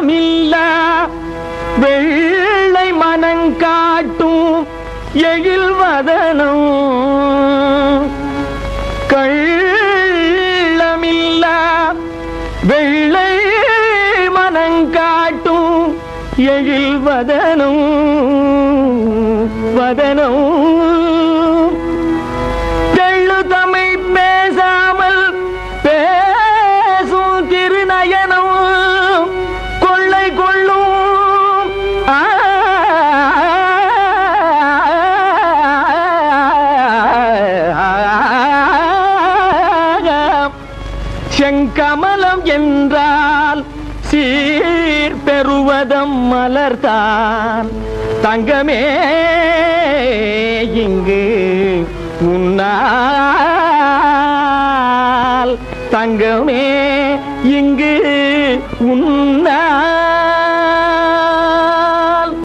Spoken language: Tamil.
கள்ளமில்லா வெள்ளை மனங்காட்டும் எழில் வதனம் கள்ளமில்லா வெள்ளை மனங்காட்டும் எழில் வதனம் வதனம் தெள்ளு தமிழ் பேசாமல் பேசும் திருநயனம் கொள்ளை கொள்ளும் ஆ, செங்கமலம் என்றால் சீர் பெறுவதம் மலர்தான் தங்கமே இங்கு உன்னால் தங்கமே இங்கு உன்னால்